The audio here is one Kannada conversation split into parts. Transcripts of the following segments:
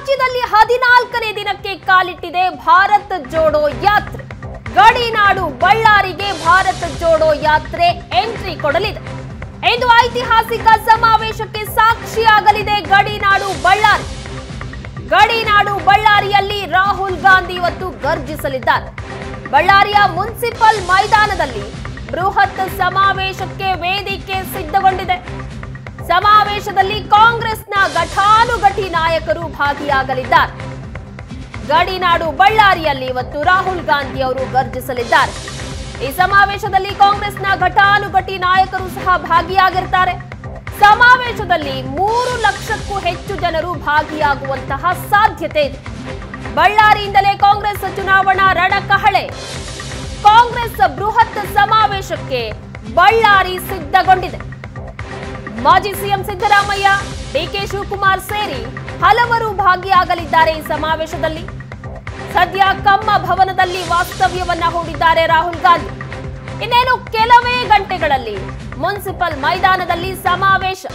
ರಾಜ್ಯದಲ್ಲಿ ಹದಿನಾಲ್ಕನೇ ದಿನಕ್ಕೆ ಕಾಲಿಟ್ಟಿದೆ ಭಾರತ್ ಜೋಡೋ ಯಾತ್ರೆ ಗಡಿನಾಡು ಬಳ್ಳಾರಿಗೆ ಭಾರತ್ ಜೋಡೋ ಯಾತ್ರೆ ಎಂಟ್ರಿ ಕೊಡಲಿದೆ ಇಂದು ಐತಿಹಾಸಿಕ ಸಮಾವೇಶಕ್ಕೆ ಸಾಕ್ಷಿಯಾಗಲಿದೆ ಗಡಿನಾಡು ಬಳ್ಳಾರಿ ಗಡಿನಾಡು ಬಳ್ಳಾರಿಯಲ್ಲಿ ರಾಹುಲ್ ಗಾಂಧಿ ಇವತ್ತು ಗರ್ಜಿಸಲಿದ್ದಾರೆ ಬಳ್ಳಾರಿಯ ಮುನ್ಸಿಪಲ್ ಮೈದಾನದಲ್ಲಿ ಬೃಹತ್ ಸಮಾವೇಶಕ್ಕೆ ವೇದಿಕೆ ಸಿದ್ಧಗೊಂಡಿದೆ ಸಮಾವೇಶದಲ್ಲಿ ಕಾಂಗ್ರೆಸ್ನ ಘಟಾನುಘಟಿ ನಾಯಕರು ಭಾಗಿಯಾಗಲಿದ್ದಾರೆ ಗಡಿನಾಡು ಬಳ್ಳಾರಿಯಲ್ಲಿ ಇವತ್ತು ರಾಹುಲ್ ಗಾಂಧಿ ಅವರು ಗರ್ಜಿಸಲಿದ್ದಾರೆ ಈ ಸಮಾವೇಶದಲ್ಲಿ ಕಾಂಗ್ರೆಸ್ನ ಘಟಾನುಘಟಿ ನಾಯಕರು ಸಹ ಭಾಗಿಯಾಗಿರ್ತಾರೆ ಸಮಾವೇಶದಲ್ಲಿ ಮೂರು ಲಕ್ಷಕ್ಕೂ ಹೆಚ್ಚು ಜನರು ಭಾಗಿಯಾಗುವಂತಹ ಸಾಧ್ಯತೆ ಇದೆ ಬಳ್ಳಾರಿಯಿಂದಲೇ ಕಾಂಗ್ರೆಸ್ ಚುನಾವಣಾ ರಣಕಹಳೆ ಕಾಂಗ್ರೆಸ್ ಬೃಹತ್ ಸಮಾವೇಶಕ್ಕೆ ಬಳ್ಳಾರಿ ಸಿದ್ಧಗೊಂಡಿದೆ ಮಾಜಿ ಸಿಎಂ ಸಿದ್ದರಾಮಯ್ಯ ಡಿಕೆ ಶಿವಕುಮಾರ್ ಸೇರಿ ಹಲವರು ಭಾಗಿಯಾಗಲಿದ್ದಾರೆ ಈ ಸಮಾವೇಶದಲ್ಲಿ ಸದ್ಯ ಕಮ್ಮ ಭವನದಲ್ಲಿ ವಾಸ್ತವ್ಯವನ್ನ ಹೂಡಿದ್ದಾರೆ ರಾಹುಲ್ ಗಾಂಧಿ ಇನ್ನೇನು ಕೆಲವೇ ಗಂಟೆಗಳಲ್ಲಿ ಮುನ್ಸಿಪಲ್ ಮೈದಾನದಲ್ಲಿ ಸಮಾವೇಶ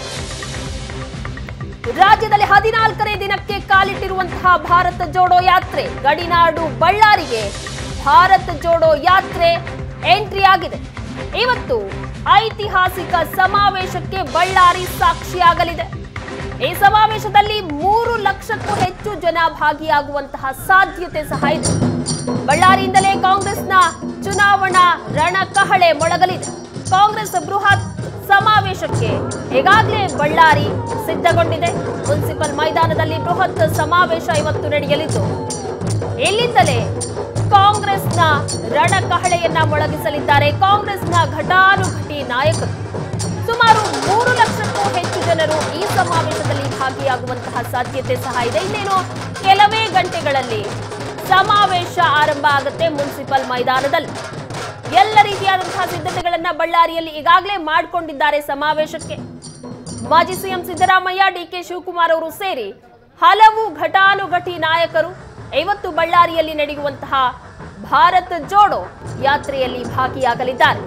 ರಾಜ್ಯದಲ್ಲಿ ಹದಿನಾಲ್ಕನೇ ದಿನಕ್ಕೆ ಕಾಲಿಟ್ಟಿರುವಂತಹ ಭಾರತ ಜೋಡೋ ಯಾತ್ರೆ ಗಡಿನಾಡು ಬಳ್ಳಾರಿಗೆ ಭಾರತ್ ಜೋಡೋ ಯಾತ್ರೆ ಎಂಟ್ರಿ ಆಗಿದೆ ಇವತ್ತು ಐತಿಹಾಸಿಕ ಸಮಾವೇಶಕ್ಕೆ ಬಳ್ಳಾರಿ ಸಾಕ್ಷಿಯಾಗಲಿದೆ ಈ ಸಮಾವೇಶದಲ್ಲಿ ಮೂರು ಲಕ್ಷಕ್ಕೂ ಹೆಚ್ಚು ಜನ ಭಾಗಿಯಾಗುವಂತಹ ಸಾಧ್ಯತೆ ಸಹ ಇದೆ ಬಳ್ಳಾರಿಯಿಂದಲೇ ಕಾಂಗ್ರೆಸ್ನ ಚುನಾವಣಾ ರಣಕಹಳೆ ಮೊಳಗಲಿದೆ ಕಾಂಗ್ರೆಸ್ ಬೃಹತ್ ಸಮಾವೇಶಕ್ಕೆ ಈಗಾಗಲೇ ಬಳ್ಳಾರಿ ಸಿದ್ಧಗೊಂಡಿದೆ ಮುನ್ಸಿಪಲ್ ಮೈದಾನದಲ್ಲಿ ಬೃಹತ್ ಸಮಾವೇಶ ಇವತ್ತು ನಡೆಯಲಿದ್ದು ಇಲ್ಲಿಂದಲೇ ಕಾಂಗ್ರೆಸ್ನ ರಣಕಹಳೆಯನ್ನ ಮೊಳಗಿಸಲಿದ್ದಾರೆ ಕಾಂಗ್ರೆಸ್ನ ಘಟಾನುಘಟಿ ನಾಯಕರು ಸುಮಾರು ಮೂರು ಲಕ್ಷಕ್ಕೂ ಹೆಚ್ಚು ಜನರು ಈ ಸಮಾವೇಶದಲ್ಲಿ ಭಾಗಿಯಾಗುವಂತಹ ಸಾಧ್ಯತೆ ಸಹ ಇದೆ ಇನ್ನೇನು ಕೆಲವೇ ಗಂಟೆಗಳಲ್ಲಿ ಸಮಾವೇಶ ಆರಂಭ ಆಗುತ್ತೆ ಮುನ್ಸಿಪಲ್ ಮೈದಾನದಲ್ಲಿ ಎಲ್ಲ ರೀತಿಯಾದಂತಹ ಸಿದ್ಧತೆಗಳನ್ನ ಬಳ್ಳಾರಿಯಲ್ಲಿ ಈಗಾಗಲೇ ಮಾಡಿಕೊಂಡಿದ್ದಾರೆ ಸಮಾವೇಶಕ್ಕೆ ಮಾಜಿ ಸಿಎಂ ಸಿದ್ದರಾಮಯ್ಯ ಡಿಕೆ ಶಿವಕುಮಾರ್ ಅವರು ಸೇರಿ ಹಲವು ಘಟಾನುಘಟಿ ನಾಯಕರು ಇವತ್ತು ಬಳ್ಳಾರಿಯಲ್ಲಿ ನಡೆಯುವಂತಹ ಭಾರತ್ ಜೋಡೋ ಯಾತ್ರೆಯಲ್ಲಿ ಭಾಗಿಯಾಗಲಿದ್ದಾರೆ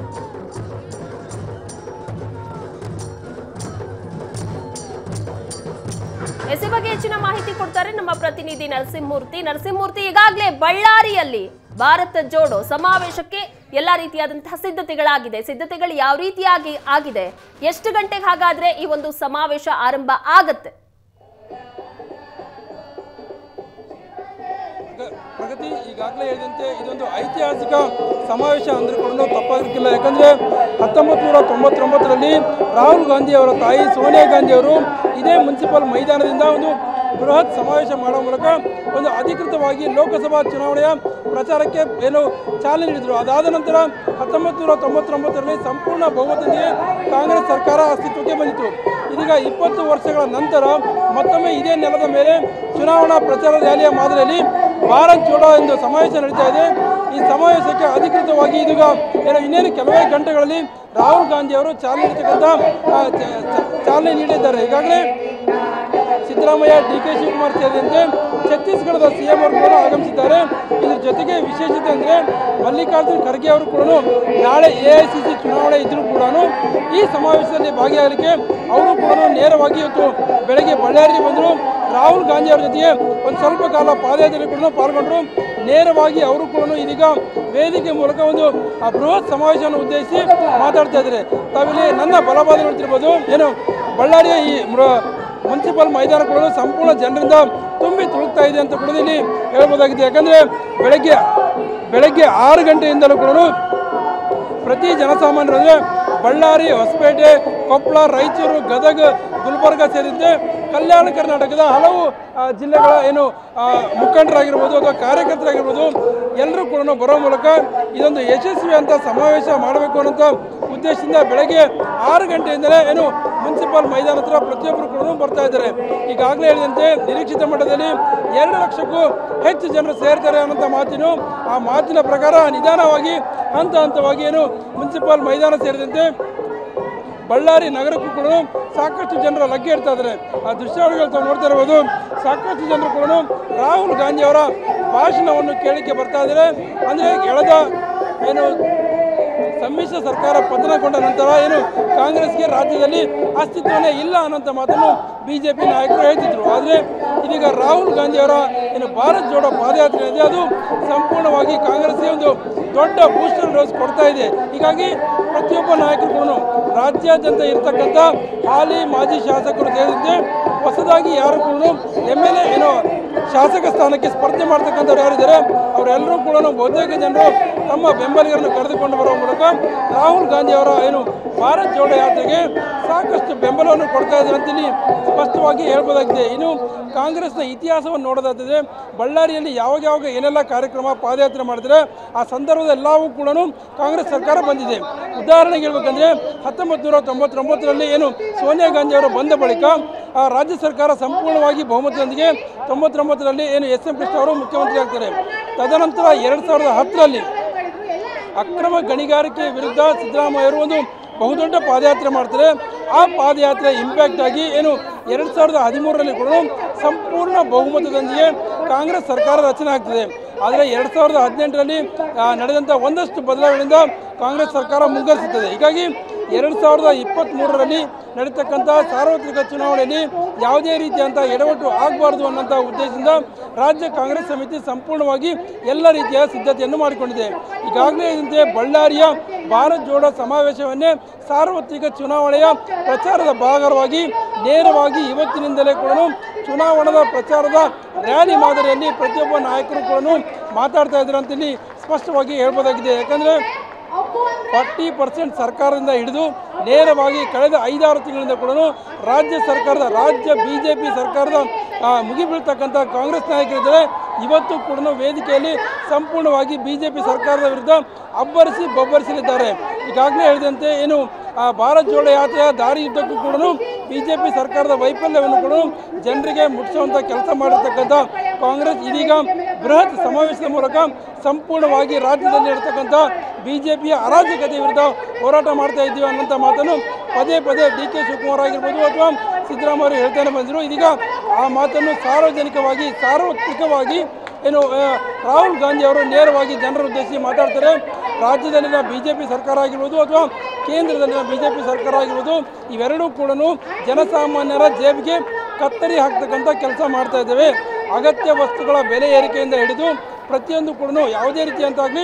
ಎಸ್ ಈ ಬಗ್ಗೆ ಹೆಚ್ಚಿನ ಮಾಹಿತಿ ಕೊಡ್ತಾರೆ ನಮ್ಮ ಪ್ರತಿನಿಧಿ ನರಸಿಂಹಮೂರ್ತಿ ನರಸಿಂಹಮೂರ್ತಿ ಈಗಾಗಲೇ ಬಳ್ಳಾರಿಯಲ್ಲಿ ಭಾರತ ಜೋಡೋ ಸಮಾವೇಶಕ್ಕೆ ಎಲ್ಲಾ ರೀತಿಯಾದಂತಹ ಸಿದ್ಧತೆಗಳಾಗಿದೆ ಸಿದ್ಧತೆಗಳು ಯಾವ ರೀತಿಯಾಗಿ ಆಗಿದೆ ಎಷ್ಟು ಗಂಟೆಗೆ ಹಾಗಾದ್ರೆ ಈ ಒಂದು ಸಮಾವೇಶ ಆರಂಭ ಆಗತ್ತೆ ಪ್ರ- ಪ್ರಗತಿ ಈಗಾಗಲೇ ಹೇಳಿದಂತೆ ಇದೊಂದು ಐತಿಹಾಸಿಕ ಸಮಾವೇಶ ಅಂದ್ರೂ ತಪ್ಪಾಗಲಿಕ್ಕಿಲ್ಲ ಯಾಕಂದರೆ ಹತ್ತೊಂಬತ್ತು ನೂರ ತೊಂಬತ್ತೊಂಬತ್ತರಲ್ಲಿ ರಾಹುಲ್ ಗಾಂಧಿ ಅವರ ತಾಯಿ ಸೋನಿಯಾ ಗಾಂಧಿ ಅವರು ಇದೇ ಮುನ್ಸಿಪಲ್ ಮೈದಾನದಿಂದ ಒಂದು ಬೃಹತ್ ಸಮಾವೇಶ ಮಾಡುವ ಮೂಲಕ ಒಂದು ಅಧಿಕೃತವಾಗಿ ಲೋಕಸಭಾ ಚುನಾವಣೆಯ ಪ್ರಚಾರಕ್ಕೆ ಏನು ಚಾಲನೆ ನೀಡಿದರು ಅದಾದ ನಂತರ ಹತ್ತೊಂಬತ್ತು ನೂರ ತೊಂಬತ್ತೊಂಬತ್ತರಲ್ಲಿ ಸಂಪೂರ್ಣ ಬಹುಮತದೊಂದಿಗೆ ಕಾಂಗ್ರೆಸ್ ಸರ್ಕಾರ ಅಸ್ತಿತ್ವಕ್ಕೆ ಬಂದಿತು ಇದೀಗ ಇಪ್ಪತ್ತು ವರ್ಷಗಳ ನಂತರ ಮತ್ತೊಮ್ಮೆ ಇದೇ ನೆಲದ ಮೇಲೆ ಚುನಾವಣಾ ಪ್ರಚಾರ ರ್ಯಾಲಿಯ ಮಾದರಿಯಲ್ಲಿ ಭಾರತ್ ಜೋಡೋ ಎಂದು ಸಮಾವೇಶ ನಡೀತಾ ಇದೆ ಈ ಸಮಾವೇಶಕ್ಕೆ ಅಧಿಕೃತವಾಗಿ ಇದೀಗ ಏನು ಇನ್ನೇನು ಕೆಲವೇ ಗಂಟೆಗಳಲ್ಲಿ ರಾಹುಲ್ ಗಾಂಧಿ ಅವರು ಚಾಲನೆ ನೀಡತಕ್ಕಂಥ ಆ, ಚ- ಚ- ಚಾಲನೆ ನೀಡಿದ್ದಾರೆ ಈಗಾಗಲೇ ಸಿದ್ದರಾಮಯ್ಯ ಡಿ ಕೆ ಶಿವಕುಮಾರ್ ಸೇರಿದಂತೆ ಛತ್ತೀಸ್ಗಢದ ಸಿಎಂ ಅವರು ಕೂಡ ಆಗಮಿಸಿದ್ದಾರೆ ಇದ್ರ ಜೊತೆಗೆ ವಿಶೇಷತೆ ಅಂದರೆ ಮಲ್ಲಿಕಾರ್ಜುನ್ ಖರ್ಗೆ ಅವರು ಕೂಡ ನಾಳೆ ಎ ಐ ಸಿ ಸಿ ಚುನಾವಣೆ ಇದ್ರೂ ಕೂಡ ಈ ಸಮಾವೇಶದಲ್ಲಿ ಭಾಗಿಯಾಗಲಿಕ್ಕೆ ಅವರು ಕೂಡ ನೇರವಾಗಿ ಇವತ್ತು ಬೆಳಗ್ಗೆ ಬಳ್ಳಾರಿಗೆ ಬಂದರು ರಾಹುಲ್ ಗಾಂಧಿ ಅವರ ಜೊತೆಗೆ ಒಂದು ಸ್ವಲ್ಪ ಕಾಲ ಪಾದಯಾತ್ರೆ ಕೂಡ ಪಾಲ್ಗೊಂಡರು ನೇರವಾಗಿ ಅವರು ಕೂಡ ಇದೀಗ ವೇದಿಕೆ ಮೂಲಕ ಒಂದು ಆ ಬೃಹತ್ ಸಮಾವೇಶವನ್ನು ಉದ್ದೇಶಿಸಿ ಮಾತಾಡ್ತಾ ಇದ್ದಾರೆ ತಾವಿಲ್ಲಿ ನನ್ನ ಬಲವಾದ ನೋಡ್ತಿರ್ಬೋದು ಏನು ಬಳ್ಳಾರಿಯ ಈ ಮೃ- ಮುನ್ಸಿಪಲ್ ಮೈದಾನ ಕೂಡ ಸಂಪೂರ್ಣ ಜನರಿಂದ ತುಂಬಿ ತುಳುಕ್ತಾ ಇದೆ ಅಂತ ಕೂಡ ಇಲ್ಲಿ ಹೇಳ್ಬೋದಾಗಿದೆ ಯಾಕಂದರೆ ಬೆಳಗ್ಗೆ ಬೆಳಗ್ಗೆ ಆರು ಗಂಟೆಯಿಂದಲೂ ಕೂಡ ಪ್ರತಿ ಜನಸಾಮಾನ್ಯರು ಅಂದರೆ ಬಳ್ಳಾರಿ ಹೊಸಪೇಟೆ ಕೊಪ್ಪಳ ರಾಯಚೂರು ಗದಗ ಗುಲ್ಬರ್ಗ ಸೇರಿದಂತೆ ಕಲ್ಯಾಣ ಕರ್ನಾಟಕದ ಹಲವು ಆ, ಜಿಲ್ಲೆಗಳ ಏನು ಆ, ಮುಖಂಡರಾಗಿರ್ಬೋದು ಅಥವಾ ಕಾರ್ಯಕರ್ತರಾಗಿರ್ಬೋದು ಎಲ್ಲರೂ ಕೂಡ ಬರೋ ಮೂಲಕ ಇದೊಂದು ಯಶಸ್ವಿ ಅಂತ ಸಮಾವೇಶ ಮಾಡಬೇಕು ಅನ್ನೋಂಥ ಉದ್ದೇಶದಿಂದ ಬೆಳಗ್ಗೆ ಆರು ಗಂಟೆಯಿಂದಲೇ ಏನು ಮುನ್ಸಿಪಲ್ ಮೈದಾನ ಹತ್ರ ಪ್ರತಿಯೊಬ್ಬರು ಕೂಡ ಬರ್ತಾ ಇದ್ದಾರೆ ಈಗಾಗಲೇ ಹೇಳಿದಂತೆ ನಿರೀಕ್ಷಿತ ಮಟ್ಟದಲ್ಲಿ ಎರಡು ಲಕ್ಷಕ್ಕೂ ಹೆಚ್ಚು ಜನರು ಸೇರ್ತಾರೆ ಅನ್ನೋಂಥ ಮಾತಿನು ಆ ಮಾತಿನ ಪ್ರಕಾರ ನಿಧಾನವಾಗಿ ಹಂತ ಹಂತವಾಗಿ ಏನು ಮುನ್ಸಿಪಲ್ ಮೈದಾನ ಸೇರಿದಂತೆ ಬಳ್ಳಾರಿ ನಗರಕ್ಕೂ ಕೂಡ ಸಾಕಷ್ಟು ಜನರ ಲಗ್ಗೆ ಇಡ್ತಾ ಇದ್ದಾರೆ ಆ ದೃಶ್ಯಾವಳಿಗಳು ತಾವು ನೋಡ್ತಾ ಇರ್ಬೋದು ಸಾಕಷ್ಟು ಜನರು ಕೂಡ ರಾಹುಲ್ ಗಾಂಧಿ ಅವರ ಭಾಷಣವನ್ನು ಕೇಳಲಿಕ್ಕೆ ಬರ್ತಾ ಇದ್ದಾರೆ ಅಂದರೆ ಎಳೆದ ಏನು ಸಮ್ಮಿಶ್ರ ಸರ್ಕಾರ ಪತನಗೊಂಡ ನಂತರ ಏನು ಕಾಂಗ್ರೆಸ್ಗೆ ರಾಜ್ಯದಲ್ಲಿ ಅಸ್ತಿತ್ವನೇ ಇಲ್ಲ ಅನ್ನೋಂಥ ಮಾತನ್ನು ಬಿ ಜೆ ಪಿ ನಾಯಕರು ಹೇಳ್ತಿದ್ರು ಆದರೆ ಇದೀಗ ರಾಹುಲ್ ಗಾಂಧಿಯವರ ಏನು ಭಾರತ್ ಜೋಡೋ ಪಾದಯಾತ್ರೆ ಇದೆ ಅದು ಸಂಪೂರ್ಣವಾಗಿ ಕಾಂಗ್ರೆಸ್ಗೆ ಒಂದು ದೊಡ್ಡ ಬೂಸ್ಟರ್ ಡೋಸ್ ಕೊಡ್ತಾ ಇದೆ ಹೀಗಾಗಿ ಪ್ರತಿಯೊಬ್ಬ ನಾಯಕರು ಕೂಡ ರಾಜ್ಯಾದ್ಯಂತ ಇರತಕ್ಕಂಥ ಹಾಲಿ ಮಾಜಿ ಶಾಸಕರು ಸೇರಿದಂತೆ ಹೊಸದಾಗಿ ಯಾರು ಕೂಡ ಎಮ್ ಎಲ್ ಎ ಏನೋ ಶಾಸಕ ಸ್ಥಾನಕ್ಕೆ ಸ್ಪರ್ಧೆ ಮಾಡ್ತಕ್ಕಂಥವ್ರು ಯಾರಿದ್ದಾರೆ ಅವರೆಲ್ಲರೂ ಕೂಡ ಬಹುತೇಕ ಜನರು ತಮ್ಮ ಬೆಂಬಲಿಗರನ್ನು ಕರೆದುಕೊಂಡು ಬರುವ ಮೂಲಕ ರಾಹುಲ್ ಗಾಂಧಿ ಅವರ ಏನು ಭಾರತ್ ಜೋಡೋ ಯಾತ್ರೆಗೆ ಸಾಕಷ್ಟು ಬೆಂಬಲವನ್ನು ಕೊಡ್ತಾ ಇದ್ದಾರೆ ಅಂತೇಳಿ ಸ್ಪಷ್ಟವಾಗಿ ಹೇಳ್ಬೋದಾಗಿದೆ ಇನ್ನು ಕಾಂಗ್ರೆಸ್ನ ಇತಿಹಾಸವನ್ನು ನೋಡೋದಾದ್ರೆ ಬಳ್ಳಾರಿಯಲ್ಲಿ ಯಾವಾಗ ಯಾವಾಗ ಏನೆಲ್ಲ ಕಾರ್ಯಕ್ರಮ ಪಾದಯಾತ್ರೆ ಮಾಡಿದ್ರೆ ಆ ಸಂದರ್ಭದೆಲ್ಲವೂ ಕೂಡ ಕಾಂಗ್ರೆಸ್ ಸರ್ಕಾರ ಬಂದಿದೆ ಉದಾಹರಣೆಗೆ ಹೇಳ್ಬೇಕಂದ್ರೆ ಹತ್ತೊಂಬತ್ತು ನೂರ ತೊಂಬತ್ತೊಂಬತ್ತರಲ್ಲಿ ಏನು ಸೋನಿಯಾ ಗಾಂಧಿ ಅವರು ಬಂದ ಬಳಿಕ ಆ ರಾಜ್ಯ ಸರ್ಕಾರ ಸಂಪೂರ್ಣವಾಗಿ ಬಹುಮತದೊಂದಿಗೆ ತೊಂಬತ್ತೊಂಬತ್ತರಲ್ಲಿ ಏನು ಎಸ್ ಎಂ ಕೃಷ್ಣ ಅವರು ಮುಖ್ಯಮಂತ್ರಿ ಆಗ್ತಾರೆ ತದನಂತರ ಎರಡು ಸಾವಿರದ ಹತ್ತರಲ್ಲಿ ಅಕ್ರಮ ಗಣಿಗಾರಿಕೆ ವಿರುದ್ಧ ಸಿದ್ದರಾಮಯ್ಯರು ಒಂದು ಬಹುದೊಡ್ಡ ಪಾದಯಾತ್ರೆ ಮಾಡ್ತಾರೆ ಆ ಪಾದಯಾತ್ರೆ ಇಂಪ್ಯಾಕ್ಟ್ ಆಗಿ ಏನು ಎರಡು ಸಾವಿರದ ಹದಿಮೂರರಲ್ಲಿ ಕೂಡ ಸಂಪೂರ್ಣ ಬಹುಮತದೊಂದಿಗೆ ಕಾಂಗ್ರೆಸ್ ಸರ್ಕಾರ ರಚನೆ ಆಗ್ತದೆ ಆದರೆ ಎರಡು ಸಾವಿರದ ಹದಿನೆಂಟರಲ್ಲಿ ನಡೆದಂಥ ಒಂದಷ್ಟು ಬದಲಾವಣೆಯಿಂದ ಕಾಂಗ್ರೆಸ್ ಸರ್ಕಾರ ಮುಂದುವರಿಸುತ್ತದೆ ಹೀಗಾಗಿ ಎರಡು ಸಾವಿರದ ಇಪ್ಪತ್ತ್ಮೂರರಲ್ಲಿ ನಡೀತಕ್ಕಂಥ ಸಾರ್ವತ್ರಿಕ ಚುನಾವಣೆಯಲ್ಲಿ ಯಾವುದೇ ರೀತಿಯಂಥ ಎಡವಟ್ಟು ಆಗಬಾರ್ದು ಅನ್ನೋಂಥ ಉದ್ದೇಶದಿಂದ ರಾಜ್ಯ ಕಾಂಗ್ರೆಸ್ ಸಮಿತಿ ಸಂಪೂರ್ಣವಾಗಿ ಎಲ್ಲ ರೀತಿಯ ಸಿದ್ಧತೆಯನ್ನು ಮಾಡಿಕೊಂಡಿದೆ ಈಗಾಗಲೇ ಇದಂತೆ ಬಳ್ಳಾರಿಯ ಭಾರತ್ ಜೋಡೋ ಸಮಾವೇಶವನ್ನೇ ಸಾರ್ವತ್ರಿಕ ಚುನಾವಣೆಯ ಪ್ರಚಾರದ ಭಾಗವಾಗಿ ನೇರವಾಗಿ ಇವತ್ತಿನಿಂದಲೇ ಕೂಡ ಚುನಾವಣಾ ಪ್ರಚಾರದ ರ್ಯಾಲಿ ಮಾದರಿಯಲ್ಲಿ ಪ್ರತಿಯೊಬ್ಬ ನಾಯಕರು ಕೂಡ ಮಾತಾಡ್ತಾ ಇದ್ದಾರೆ ಅಂತೇಳಿ ಸ್ಪಷ್ಟವಾಗಿ ಹೇಳ್ಬೋದಾಗಿದೆ ಯಾಕಂದರೆ ಫಾರ್ಟಿ ಪರ್ಸೆಂಟ್ ಸರ್ಕಾರದಿಂದ ಹಿಡಿದು ನೇರವಾಗಿ ಕಳೆದ ಐದಾರು ತಿಂಗಳಿಂದ ಕೂಡ ರಾಜ್ಯ ಸರ್ಕಾರದ ರಾಜ್ಯ ಬಿ ಜೆ ಪಿ ಸರ್ಕಾರದ ಆ, ಮುಗಿಬೀಳ್ತಕ್ಕಂಥ ಕಾಂಗ್ರೆಸ್ ನಾಯಕರಿದ್ದಾರೆ ಇವತ್ತು ಕೂಡ ವೇದಿಕೆಯಲ್ಲಿ ಸಂಪೂರ್ಣವಾಗಿ ಬಿ ಜೆ ಪಿ ಸರ್ಕಾರದ ವಿರುದ್ಧ ಅಬ್ಬರಿಸಿ ಬಬ್ಬರಿಸಲಿದ್ದಾರೆ ಈಗಾಗಲೇ ಹೇಳಿದಂತೆ ಏನು ಆ ಭಾರತ್ ಜೋಡೋ ಯಾತ್ರೆಯ ದಾರಿಯುದ್ದಕ್ಕೂ ಕೂಡ ಬಿ ಜೆ ಪಿ ಸರ್ಕಾರದ ವೈಫಲ್ಯವನ್ನು ಕೂಡ ಜನರಿಗೆ ಮುಟ್ಟಿಸುವಂಥ ಕೆಲಸ ಮಾಡಿರ್ತಕ್ಕಂಥ ಕಾಂಗ್ರೆಸ್ ಇದೀಗ ಬೃಹತ್ ಸಮಾವೇಶದ ಮೂಲಕ ಸಂಪೂರ್ಣವಾಗಿ ರಾಜ್ಯದಲ್ಲಿ ಇರತಕ್ಕಂಥ ಬಿ ಜೆ ಪಿಯ ಅರಾಜಕತೆ ವಿರುದ್ಧ ಹೋರಾಟ ಮಾಡ್ತಾ ಇದ್ದೀವಿ ಅನ್ನೋಂಥ ಮಾತನ್ನು ಪದೇ ಪದೇ ಡಿ ಕೆ ಶಿವಕುಮಾರ್ ಆಗಿರ್ಬೋದು ಅಥವಾ ಸಿದ್ದರಾಮಯ್ಯ ಹೇಳ್ತಾನೆ ಬಂದರು ಇದೀಗ ಆ ಮಾತನ್ನು ಸಾರ್ವಜನಿಕವಾಗಿ ಸಾರ್ವತ್ರಿಕವಾಗಿ ಏನು ಆ, ರಾಹುಲ್ ಗಾಂಧಿ ಅವರು ನೇರವಾಗಿ ಜನರ ಉದ್ದೇಶಿಸಿ ಮಾತಾಡ್ತಾರೆ ರಾಜ್ಯದಲ್ಲಿನ ಬಿ ಜೆ ಪಿ ಸರ್ಕಾರ ಆಗಿರ್ಬೋದು ಅಥವಾ ಕೇಂದ್ರದಲ್ಲಿನ ಬಿ ಜೆ ಪಿ ಸರ್ಕಾರ ಆಗಿರ್ಬೋದು ಇವೆರಡೂ ಕೂಡ ಜನಸಾಮಾನ್ಯರ ಜೇಬಿಗೆ ಕತ್ತರಿ ಹಾಕ್ತಕ್ಕಂಥ ಕೆಲಸ ಮಾಡ್ತಾ ಇದ್ದೇವೆ ಅಗತ್ಯ ವಸ್ತುಗಳ ಬೆಲೆ ಏರಿಕೆಯಿಂದ ಹಿಡಿದು ಪ್ರತಿಯೊಂದು ಕೂಡ ಯಾವುದೇ ರೀತಿಯಂತಾಗಲಿ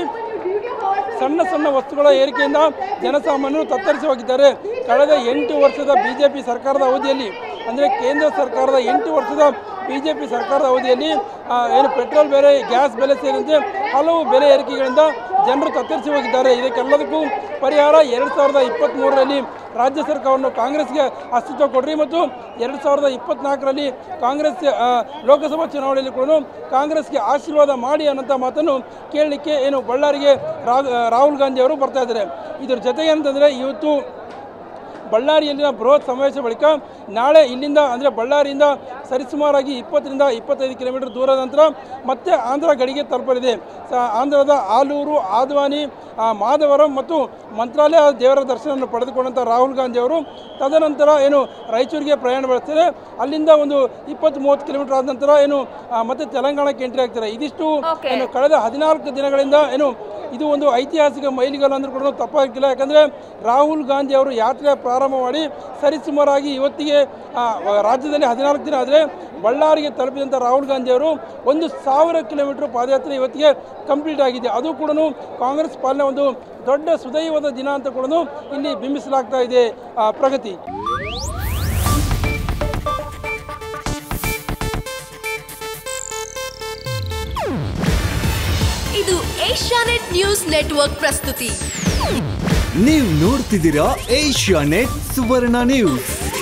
ಸಣ್ಣ ಸಣ್ಣ ವಸ್ತುಗಳ ಏರಿಕೆಯಿಂದ ಜನಸಾಮಾನ್ಯರು ತತ್ತರಿಸಿ ಹೋಗಿದ್ದಾರೆ ಕಳೆದ ಎಂಟು ವರ್ಷದ ಬಿ ಜೆ ಪಿ ಸರ್ಕಾರದ ಅವಧಿಯಲ್ಲಿ ಅಂದರೆ ಕೇಂದ್ರ ಸರ್ಕಾರದ ಎಂಟು ವರ್ಷದ ಬಿ ಜೆ ಪಿ ಸರ್ಕಾರದ ಅವಧಿಯಲ್ಲಿ ಆ, ಏನು ಪೆಟ್ರೋಲ್ ಬೆಲೆ ಗ್ಯಾಸ್ ಬೆಲೆ ಸೇರಿದಂತೆ ಹಲವು ಬೆಲೆ ಏರಿಕೆಗಳಿಂದ ಜನರು ತತ್ತರಿಸಿ ಹೋಗಿದ್ದಾರೆ ಇದಕ್ಕೆಲ್ಲದಕ್ಕೂ ಪರಿಹಾರ ಎರಡು ಸಾವಿರದ ಇಪ್ಪತ್ತ್ಮೂರರಲ್ಲಿ ರಾಜ್ಯ ಸರ್ಕಾರವನ್ನು ಕಾಂಗ್ರೆಸ್ಗೆ ಅಸ್ತಿತ್ವ ಕೊಡ್ರಿ ಮತ್ತು ಎರಡು ಸಾವಿರದ ಇಪ್ಪತ್ನಾಲ್ಕರಲ್ಲಿ ಕಾಂಗ್ರೆಸ್ ಆ, ಲೋಕಸಭಾ ಚುನಾವಣೆಯಲ್ಲಿ ಕೂಡ ಕಾಂಗ್ರೆಸ್ಗೆ ಆಶೀರ್ವಾದ ಮಾಡಿ ಅನ್ನೋಂಥ ಮಾತನ್ನು ಕೇಳಲಿಕ್ಕೆ ಏನು ಬಳ್ಳಾರಿಗೆ ರಾ- ರಾಹುಲ್ ಗಾಂಧಿ ಅವರು ಬರ್ತಾ ಇದ್ದಾರೆ ಇದ್ರ ಜೊತೆಗೆ ಅಂತಂದರೆ ಇವತ್ತು ಬಳ್ಳಾರಿಯಲ್ಲಿನ ಬೃಹತ್ ಸಮಾವೇಶ ಬಳಿಕ ನಾಳೆ ಇಲ್ಲಿಂದ ಅಂದರೆ ಬಳ್ಳಾರಿಯಿಂದ ಸರಿಸುಮಾರಾಗಿ ಇಪ್ಪತ್ತರಿಂದ ಇಪ್ಪತ್ತೈದು ಕಿಲೋಮೀಟರ್ ದೂರದ ನಂತರ ಮತ್ತೆ ಆಂಧ್ರ ಗಡಿಗೆ ತಲುಪಲಿದೆ ಸ- ಆಂಧ್ರದ ಆಲೂರು ಆದ್ವಾನಿ ಆ, ಮಾಧವರಂ ಮತ್ತು ಮಂತ್ರಾಲಯ ದೇವರ ದರ್ಶನವನ್ನು ಪಡೆದುಕೊಂಡಂಥ ರಾಹುಲ್ ಗಾಂಧಿ ಅವರು ತದನಂತರ ಏನು ರಾಯಚೂರಿಗೆ ಪ್ರಯಾಣ ಬೆಳೆಸ್ತಾರೆ ಅಲ್ಲಿಂದ ಒಂದು ಇಪ್ಪತ್ತು ಮೂವತ್ತು ಕಿಲೋಮೀಟರ್ ಆದ ನಂತರ ಏನು ಆ, ಮತ್ತೆ ತೆಲಂಗಾಣಕ್ಕೆ ಎಂಟ್ರಿ ಆಗ್ತಾರೆ ಇದಿಷ್ಟು Okay. ಏನು ಕಳೆದ ಹದಿನಾಲ್ಕು ದಿನಗಳಿಂದ ಏನು ಇದು ಒಂದು ಐತಿಹಾಸಿಕ ಮೈಲಿಗಲ್ಲು ಅಂದ್ರೂ ಕೂಡ ತಪ್ಪಾಗಿಲ್ಲ ಯಾಕಂದರೆ ರಾಹುಲ್ ಗಾಂಧಿ ಅವರು ಯಾತ್ರೆ ಪ್ರಾರಂಭ ಮಾಡಿ ಸರಿಸುಮಾರಾಗಿ ಇವತ್ತಿಗೆ ಆ, ರಾಜ್ಯದಲ್ಲಿ ಹದಿನಾಲ್ಕು ದಿನ ಆದರೆ ಬಳ್ಳಾರಿಗೆ ತಲುಪಿದಂಥ ರಾಹುಲ್ ಗಾಂಧಿ ಅವರು ಒಂದು ಸಾವಿರ ಕಿಲೋಮೀಟರ್ ಪಾದಯಾತ್ರೆ ಇವತ್ತಿಗೆ ಕಂಪ್ಲೀಟ್ ಆಗಿದೆ ಅದು ಕೂಡ ಕಾಂಗ್ರೆಸ್ ಪಾಲನೆ ಒಂದು ದೊಡ್ಡ ಸುದೈವದ ದಿನ ಅಂತ ಕೂಡ ಇಲ್ಲಿ ಬಿಂಬಿಸಲಾಗ್ತಾ ಇದೆ ಆ, ಪ್ರಗತಿ ಇದು ಏಷ್ಯಾನೆಟ್ ನ್ಯೂಸ್ ನೆಟ್ವರ್ಕ್ ಪ್ರಸ್ತುತಿ ನೀವು ನೋಡ್ತಿದ್ದೀರಾ ಏಷ್ಯಾ ನೆಟ್ ಸುವರ್ಣ ನ್ಯೂಸ್